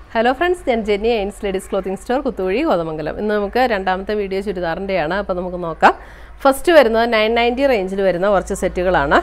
hello friends ഞാൻ Jenny Ains ladies clothing store Kuthuvazhi Kothamangalam ഇന്ന് നമുക്ക് രണ്ടാമത്തെ വീഡിയോ ചുരിദാറിൻ്റെയാണ് അപ്പോൾ നമുക്ക് നോക്കാം ഫസ്റ്റ് വരുന്നത് നയൻ നയൻറ്റി റേഞ്ചിൽ വരുന്ന കുറച്ച് സെറ്റുകളാണ്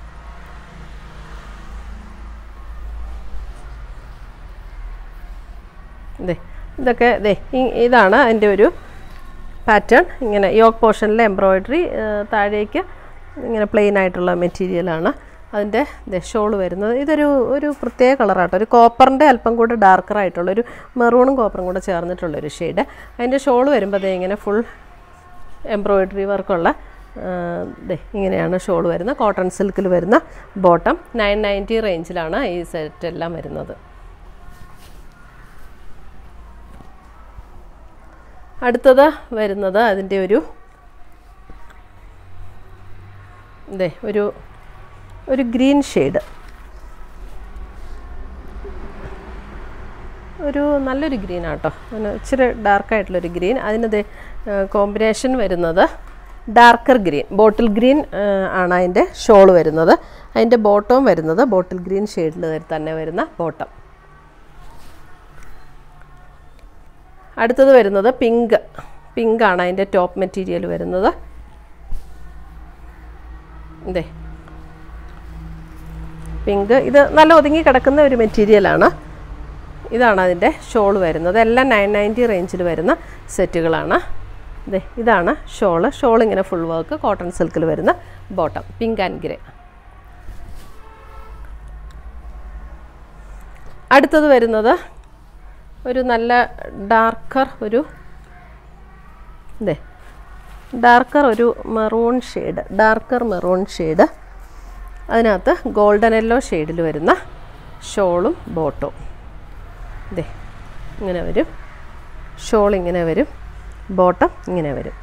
ഇതേ ഇതൊക്കെ ദേ ഇ- ഇതാണ് അതിൻ്റെ ഒരു പാറ്റേൺ ഇങ്ങനെ യോക്ക് പോർഷനിലെ എംബ്രോയിഡറി താഴേക്ക് ഇങ്ങനെ പ്ലെയിൻ ആയിട്ടുള്ള മെറ്റീരിയലാണ് അതിൻ്റെ ഷോൾ വരുന്നത് ഇതൊരു ഒരു പ്രത്യേക കളറാട്ടോ ഒരു കോപ്പറിൻ്റെ അല്പം കൂടെ ഡാർക്കർ ആയിട്ടുള്ള ഒരു മെറൂണും കോപ്പറും കൂടെ ചേർന്നിട്ടുള്ള ഒരു ഷെയ്ഡ് അതിൻ്റെ ഷോൾ വരുമ്പോൾ ദേ ഇങ്ങനെ ഫുൾ എംബ്രോയിഡറി വർക്കുള്ള ദേ ഇങ്ങനെയാണ് ഷോൾ വരുന്നത് കോട്ടൺ സിൽക്കിൽ വരുന്ന ബോട്ടം നയൻ നയൻറ്റി റേഞ്ചിലാണ് ഈ സെറ്റ് എല്ലാം വരുന്നത് അടുത്തത് വരുന്നത് അതിൻ്റെ ഒരു ഇതേ ഒരു ഒരു ഗ്രീൻ ഷെയ്ഡ് ഒരു നല്ലൊരു ഗ്രീൻ ആട്ടോ അങ്ങനെ ഇച്ചിരി ഡാർക്കായിട്ടുള്ളൊരു ഗ്രീൻ അതിനത് കോമ്പിനേഷൻ വരുന്നത് ഡാർക്കർ ഗ്രീൻ ബോട്ടിൽ ഗ്രീൻ ആണ് അതിൻ്റെ ഷോൾ വരുന്നത് അതിൻ്റെ ബോട്ടവും വരുന്നത് ബോട്ടിൽ ഗ്രീൻ ഷെയ്ഡിൽ തന്നെ വരുന്ന ബോട്ടം അടുത്തത് വരുന്നത് പിങ്ക് പിങ്ക് ആണ് അതിൻ്റെ ടോപ്പ് മെറ്റീരിയൽ വരുന്നത് ഇതേ പിങ്ക് ഇത് നല്ല ഒതുങ്ങി കിടക്കുന്ന ഒരു മെറ്റീരിയലാണ് ഇതാണ് അതിൻ്റെ ഷോൾ വരുന്നത് എല്ലാം നയൻ നയൻറ്റി റേഞ്ചിൽ വരുന്ന സെറ്റുകളാണ് ഇതേ ഇതാണ് ഷോള് ഷോൾ ഇങ്ങനെ ഫുൾ വർക്ക് കോട്ടൺ സിൽക്കിൽ വരുന്ന ബോട്ടം പിങ്ക് ആൻഡ് ഗ്രേ അടുത്തത് വരുന്നത് ഒരു നല്ല ഡാർക്കർ ഒരു ഇതേ ഡാർക്കർ ഒരു maroon shade darker maroon shade അതിനകത്ത് ഗോൾഡൻ യെല്ലോ ഷെയ്ഡിൽ വരുന്ന ഷോളും ബോട്ടും ഇതേ ഇങ്ങനെ വരും ഷോൾ ഇങ്ങനെ വരും ബോട്ടം ഇങ്ങനെ വരും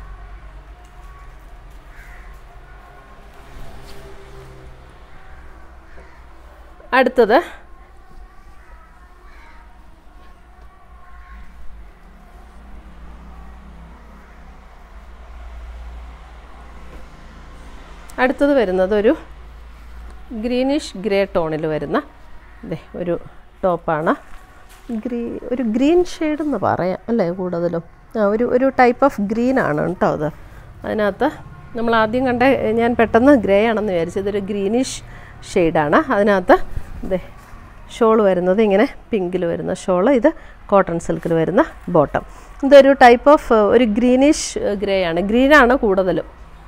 അടുത്തത് അടുത്തത് വരുന്നത് ഒരു ഗ്രീനിഷ് ഗ്രേ ടോണിൽ വരുന്ന ദേ ഒരു ടോപ്പാണ് ഗ്രീ ഒരു ഗ്രീൻ ഷെയ്ഡ് എന്ന് പറയാം അല്ലേ കൂടുതലും ആ ഒരു ഒരു ടൈപ്പ് ഓഫ് ഗ്രീൻ ആണ് കേട്ടോ അത് അതിനകത്ത് നമ്മൾ ആദ്യം കണ്ട ഞാൻ പെട്ടെന്ന് ഗ്രേ ആണെന്ന് വിചാരിച്ചു ഇതൊരു ഗ്രീനിഷ് ഷെയ്ഡാണ് അതിനകത്ത് ദേ ഷോൾ വരുന്നത് ഇങ്ങനെ പിങ്കിൽ വരുന്ന ഷോള് ഇത് കോട്ടൺ സിൽക്കിൽ വരുന്ന ബോട്ടം ഇതൊരു ടൈപ്പ് ഓഫ് ഒരു ഗ്രീനിഷ് ഗ്രേ ആണ് ഗ്രീനാണ് കൂടുതലും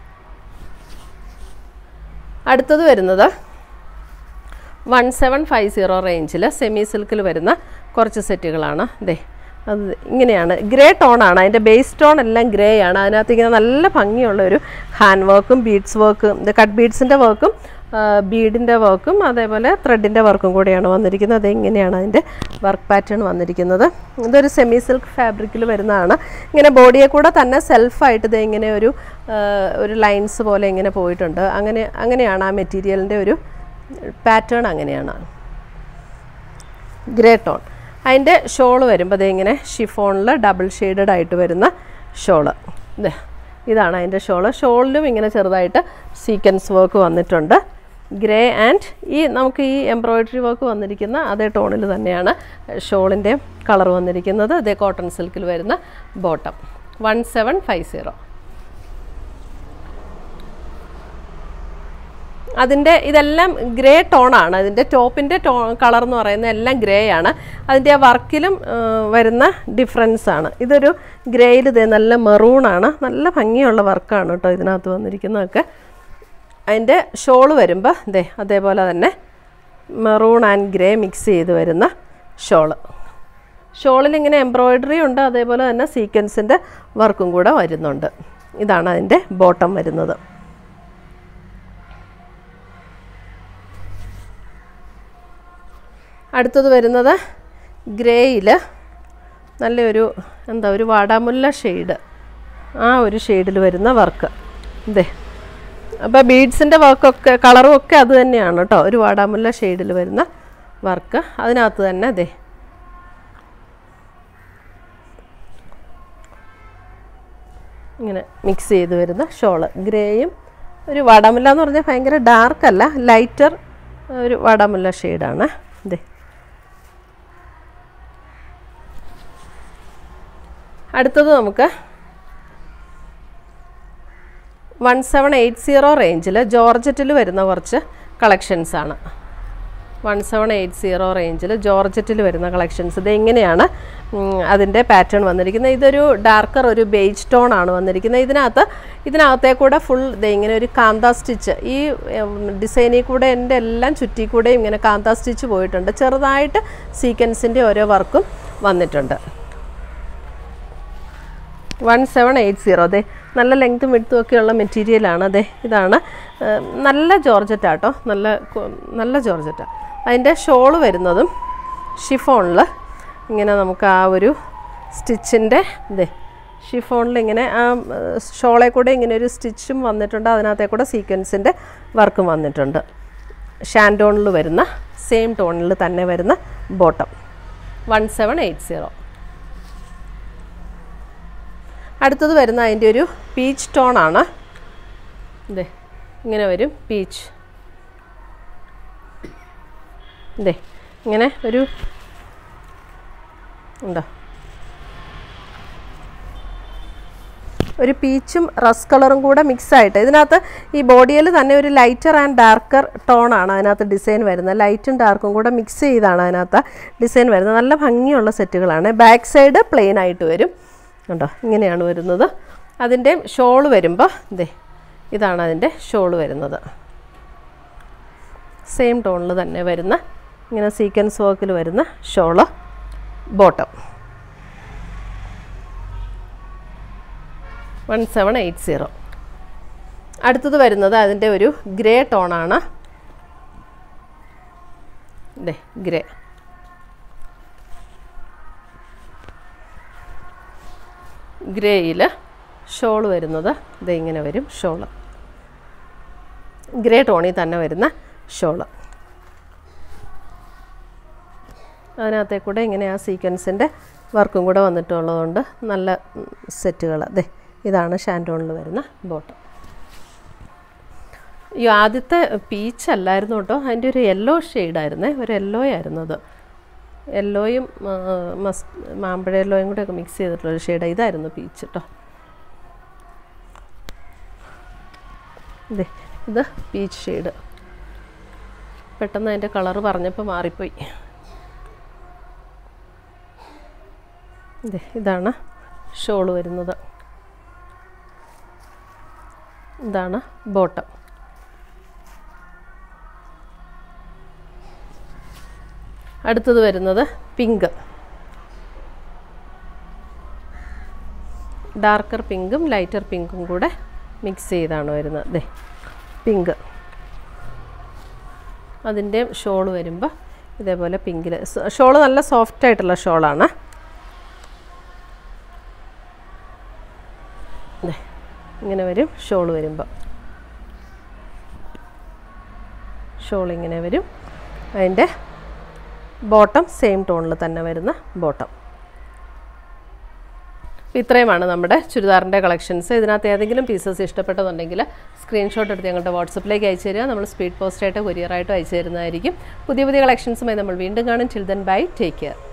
അടുത്തത് വരുന്നത് വൺ സെവൻ ഫൈവ് സീറോ റേഞ്ചിൽ സെമി സിൽക്കിൽ വരുന്ന കുറച്ച് സെറ്റുകളാണ് ദേ അത് ഇങ്ങനെയാണ് ഗ്രേ ടോണാണ് അതിൻ്റെ ബേസ് ടോൺ എല്ലാം ഗ്രേ ആണ് അതിനകത്ത് ഇങ്ങനെ നല്ല ഭംഗിയുള്ള ഒരു ഹാൻഡ് വർക്കും ബീഡ്സ് വർക്കും ഇത് കട്ട് ബീഡ്സിൻ്റെ വർക്കും ബീഡിൻ്റെ വർക്കും അതേപോലെ ത്രെഡിൻ്റെ വർക്കും കൂടിയാണ് വന്നിരിക്കുന്നത് അത് ഇങ്ങനെയാണ് അതിൻ്റെ വർക്ക് പാറ്റേൺ വന്നിരിക്കുന്നത് ഇതൊരു സെമി സിൽക്ക് ഫാബ്രിക്കിൽ വരുന്നതാണ് ഇങ്ങനെ ബോഡിയെ കൂടെ തന്നെ സെൽഫായിട്ട് ഇത് ഇങ്ങനെ ഒരു ആ, ഒരു ലൈൻസ് പോലെ ഇങ്ങനെ പോയിട്ടുണ്ട് അങ്ങനെ അങ്ങനെയാണ് ആ മെറ്റീരിയലിൻ്റെ ഒരു പാറ്റേൺ അങ്ങനെയാണ് ഗ്രേ ടോൺ അതിൻ്റെ ഷോൾ വരുമ്പോൾ ദേ ഇങ്ങനെ ഷിഫോണിൽ ഡബിൾ ഷെയ്ഡഡ് ആയിട്ട് വരുന്ന ഷോള് ഇത് ഇതാണ് അതിൻ്റെ ഷോള് ഷോളിലും ഇങ്ങനെ ചെറുതായിട്ട് സീക്വൻസ് വർക്ക് വന്നിട്ടുണ്ട് ഗ്രേ ആൻഡ് ഈ നമുക്ക് ഈ എംബ്രോയ്ഡറി വർക്ക് വന്നിരിക്കുന്ന അതേ ടോണിൽ തന്നെയാണ് ഷോളിൻ്റെ കളർ വന്നിരിക്കുന്നത് അതേ കോട്ടൺ സിൽക്കിൽ വരുന്ന bottom one seven five zero അതിൻ്റെ ഇതെല്ലാം ഗ്രേ ടോണാണ് അതിൻ്റെ ടോപ്പിൻ്റെ ടോ കളർ എന്ന് പറയുന്നത് എല്ലാം ഗ്രേ ആണ് അതിൻ്റെ ആ വർക്കിലും ആ, വരുന്ന ഡിഫറൻസ് ആണ് ഇതൊരു ഗ്രേയിൽ ഇതേ നല്ല മെറൂണാണ് നല്ല ഭംഗിയുള്ള വർക്കാണ് കേട്ടോ ഇതിനകത്ത് വന്നിരിക്കുന്നതൊക്കെ അതിൻ്റെ ഷോള് വരുമ്പോൾ ഇതേ അതേപോലെ തന്നെ മെറൂൺ ആൻഡ് ഗ്രേ മിക്സ് ചെയ്ത് വരുന്ന ഷോള് ഷോളിൽ ഇങ്ങനെ എംബ്രോയ്ഡറി ഉണ്ട് അതേപോലെ തന്നെ സീക്വൻസിൻ്റെ വർക്കും കൂടെ വരുന്നുണ്ട് ഇതാണ് അതിൻ്റെ ബോട്ടം വരുന്നത് അടുത്തത് വരുന്നത് ഗ്രേയിൽ നല്ലൊരു എന്താ ഒരു വാടാമുല്ല ഷെയ്ഡ് ആ ഒരു ഷെയ്ഡിൽ വരുന്ന വർക്ക് ഇതേ അപ്പോൾ ബീഡ്സിൻ്റെ വർക്കൊക്കെ കളറും ഒക്കെ അത് തന്നെയാണ് കേട്ടോ ഒരു വാടാമുല്ല ഷെയ്ഡിൽ വരുന്ന വർക്ക് അതിനകത്ത് തന്നെ അതെ ഇങ്ങനെ മിക്സ് ചെയ്ത് വരുന്ന ഷോള് ഗ്രേയും ഒരു വാടാമുല്ല എന്ന് പറഞ്ഞാൽ ഭയങ്കര ഡാർക്കല്ല ലൈറ്റർ ഒരു വാടാമുല്ല ഷെയ്ഡാണ് ഇതേ അടുത്തത് നമുക്ക് വൺ സെവൻ എയ്റ്റ് സീറോ റേഞ്ചിൽ ജോർജറ്റിൽ വരുന്ന കുറച്ച് കളക്ഷൻസ് ആണ് വൺ സെവൻ എയ്റ്റ് സീറോ റേഞ്ചിൽ ജോർജറ്റിൽ വരുന്ന കളക്ഷൻസ് ഇത് എങ്ങനെയാണ് അതിൻ്റെ പാറ്റേൺ വന്നിരിക്കുന്നത് ഇതൊരു ഡാർക്കർ ഒരു ബേജ് ടോൺ ആണ് വന്നിരിക്കുന്നത് ഇതിനകത്ത് ഇതിനകത്തേ കൂടെ ഫുൾ ഇത് ഇങ്ങനെ ഒരു കാന്ത സ്റ്റിച്ച് ഈ ഡിസൈനിൽ കൂടെ എൻ്റെ എല്ലാം ചുറ്റി കൂടെ ഇങ്ങനെ കാന്ത സ്റ്റിച്ച് പോയിട്ടുണ്ട് ചെറുതായിട്ട് സീക്വൻസിൻ്റെ ഓരോ വർക്കും വന്നിട്ടുണ്ട് വൺ സെവൻ എയ്റ്റ് സീറോ അതെ നല്ല ലെങ്ത്തും വിടുത്തും ഒക്കെയുള്ള മെറ്റീരിയലാണ് അതെ ഇതാണ് ഏഹ്, നല്ല ജോർജറ്റാട്ടോ നല്ല കൊ- നല്ല ജോർജറ്റ അതിൻ്റെ ഷോള് വരുന്നതും ഷിഫോണിൽ ഇങ്ങനെ നമുക്ക് ആ ഒരു സ്റ്റിച്ചിൻ്റെ ഇതേ ഷിഫോണിൽ ഇങ്ങനെ ആ ഷോളെ കൂടെ ഇങ്ങനെ ഒരു സ്റ്റിച്ചും വന്നിട്ടുണ്ട് അതിനകത്തെ കൂടെ സീക്വൻസിൻ്റെ വർക്കും വന്നിട്ടുണ്ട് ഷാൻഡോണിൽ വരുന്ന സെയിം ടോണിൽ തന്നെ വരുന്ന bottom one seven eight zero അടുത്തത് വരുന്ന അതിൻ്റെ ഒരു പീച്ച് ടോണാണ് ഇതേ ഇങ്ങനെ വരും പീച്ച് ഇതേ ഇങ്ങനെ ഒരു ഉണ്ടോ ഒരു പീച്ചും റസ് കളറും കൂടെ മിക്സ് ആയിട്ട് ഇതിനകത്ത് ഈ ബോഡിയിൽ തന്നെ ഒരു ലൈറ്റർ ആൻഡ് ഡാർക്കർ ടോണാണ് അതിനകത്ത് ഡിസൈൻ വരുന്നത് ലൈറ്റും ഡാർക്കും കൂടെ മിക്സ് ചെയ്താണ് അതിനകത്ത് ഡിസൈൻ വരുന്നത് നല്ല ഭംഗിയുള്ള സെറ്റുകളാണ് ബാക്ക് സൈഡ് പ്ലെയിൻ ആയിട്ട് വരും കണ്ടോ ഇങ്ങനെയാണ് വരുന്നത് അതിൻ്റെ ഷോൾ വരുമ്പോൾ ഇതേ ഇതാണ് അതിൻ്റെ ഷോൾ വരുന്നത് സെയിം ടോണിൽ തന്നെ വരുന്ന ഇങ്ങനെ സീക്വൻസ് വർക്കിൽ വരുന്ന shawl bottom one seven eight zero അടുത്തത് വരുന്നത് അതിൻ്റെ ഒരു ഗ്രേ ടോണാണ് ഇതേ ഗ്രേ ഗ്രേയിൽ ഷോൾ വരുന്നത് ഇത് ഇങ്ങനെ വരും ഷോള് ഗ്രേ ടോണിൽ തന്നെ വരുന്ന ഷോള് അതിനകത്തെ കൂടെ ഇങ്ങനെ ആ സീക്വൻസിൻ്റെ വർക്കും കൂടെ വന്നിട്ടുള്ളതുകൊണ്ട് നല്ല സെറ്റുകൾ അതെ ഇതാണ് ഷാൻറ്റോണിൽ വരുന്ന ബോട്ടം ഈ ആദ്യത്തെ പീച്ച് അല്ലായിരുന്നു കേട്ടോ അതിൻ്റെ ഒരു യെല്ലോ ഷെയ്ഡായിരുന്നേ ഒരു യെല്ലോ ആയിരുന്നു അത് യെല്ലോയും മസ് മാമ്പഴ യെല്ലോയും കൂടെ ഒക്കെ മിക്സ് ചെയ്തിട്ടുള്ള ഒരു ഷെയ്ഡ് ഇതായിരുന്നു പീച്ച് കേട്ടോ ഇതേ ഇത് പീച്ച് ഷെയ്ഡ് പെട്ടെന്ന് അതിൻ്റെ കളറ് പറഞ്ഞപ്പോൾ മാറിപ്പോയി ഇതേ ഇതാണ് ഷോള് വരുന്നത് ഇതാണ് ബോട്ടം അടുത്തത് വരുന്നത് പിങ്ക് ഡാർക്കർ പിങ്കും ലൈറ്റർ പിങ്കും കൂടെ മിക്സ് ചെയ്താണ് വരുന്നത് ദേ പിങ്ക് അതിൻ്റെ ഷോള് വരുമ്പോൾ ഇതേപോലെ പിങ്കിൽ ഷോള് നല്ല സോഫ്റ്റ് ആയിട്ടുള്ള ഷോളാണ് ദേ, ഇങ്ങനെ വരും ഷോള് വരുമ്പോൾ ഷോൾ ഇങ്ങനെ വരും അതിൻ്റെ ബോട്ടം സെയിം ടോണിൽ തന്നെ വരുന്ന ബോട്ടം ഇത്രയുമാണ് നമ്മുടെ ചുരിദാറിൻ്റെ കളക്ഷൻസ് ഇതിനകത്ത് ഏതെങ്കിലും പീസസ് ഇഷ്ടപ്പെട്ടതുണ്ടെങ്കിൽ സ്ക്രീൻഷോട്ട് എടുത്ത് ഞങ്ങളുടെ വാട്സപ്പിലേക്ക് അയച്ചു തരിക നമ്മൾ സ്പീഡ് പോസ്റ്റായിട്ട് കൊറിയറായിട്ടും അയച്ചു തരുന്നതായിരിക്കും പുതിയ പുതിയ കളക്ഷൻസുമായി നമ്മൾ വീണ്ടും കാണും ചിൽഡ്രൻ ബൈ ടേക്ക് കെയർ